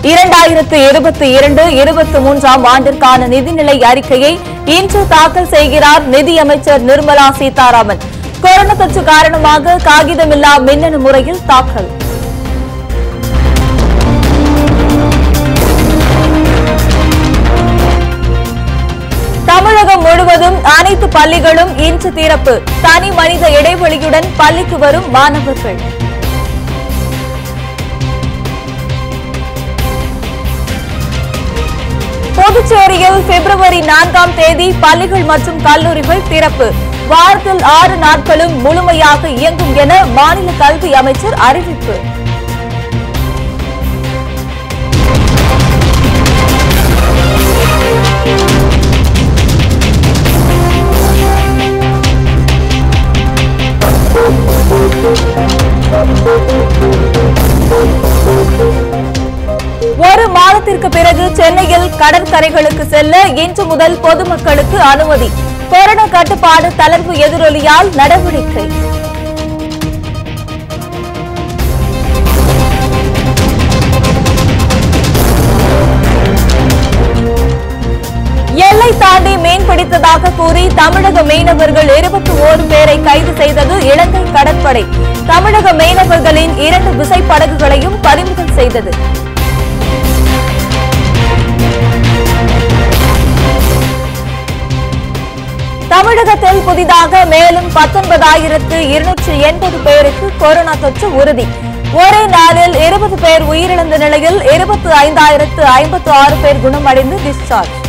இரண்டாயிரத்து இருபத்தி இரண்டு இருபத்தி மூன்றாம் ஆண்டிற்கான நிதிநிலை அறிக்கையை இன்று தாக்கல் செய்கிறார் நிதியமைச்சர் நிர்மலா சீதாராமன் கொரோனா தொற்று காரணமாக காகிதமில்லா மின்னணு முறையில் தாக்கல் தமிழகம் முழுவதும் அனைத்து பள்ளிகளும் இன்று திறப்பு தனி மனித இடைவெளியுடன் பள்ளிக்கு வரும் மாணவர்கள் புதுச்சேரியில் பிப்ரவரி நான்காம் தேதி பள்ளிகள் மற்றும் கல்லூரிகள் திறப்பு வாரத்தில் ஆறு நாட்களும் முழுமையாக இயங்கும் என மாநில கல்வி அமைச்சர் அறிவிப்பு ஒரு மாதத்திற்கு பிறகு சென்னையில் கடற்கரைகளுக்கு செல்ல இன்று முதல் பொதுமக்களுக்கு அனுமதி கொரோனா கட்டுப்பாடு தளர்வு எதிரொலியால் நடவடிக்கை எல்லை தாண்டி மீன் பிடித்ததாக கூறி தமிழக மீனவர்கள் இருபத்தி ஓரு பேரை கைது செய்தது இலங்கை கடற்படை தமிழக மீனவர்களின் இரண்டு விசைப்படகுகளையும் பறிமுதல் செய்தது தமிழகத்தில் புதிதாக மேலும் பத்தொன்பதாயிரத்து இருநூற்று எண்பது பேருக்கு கொரோனா தொற்று உறுதி ஒரே நாளில் இருபது பேர் உயிரிழந்த நிலையில் இருபத்தி ஐந்தாயிரத்து ஐம்பத்து ஆறு பேர் குணமடைந்து டிஸ்சார்ஜ்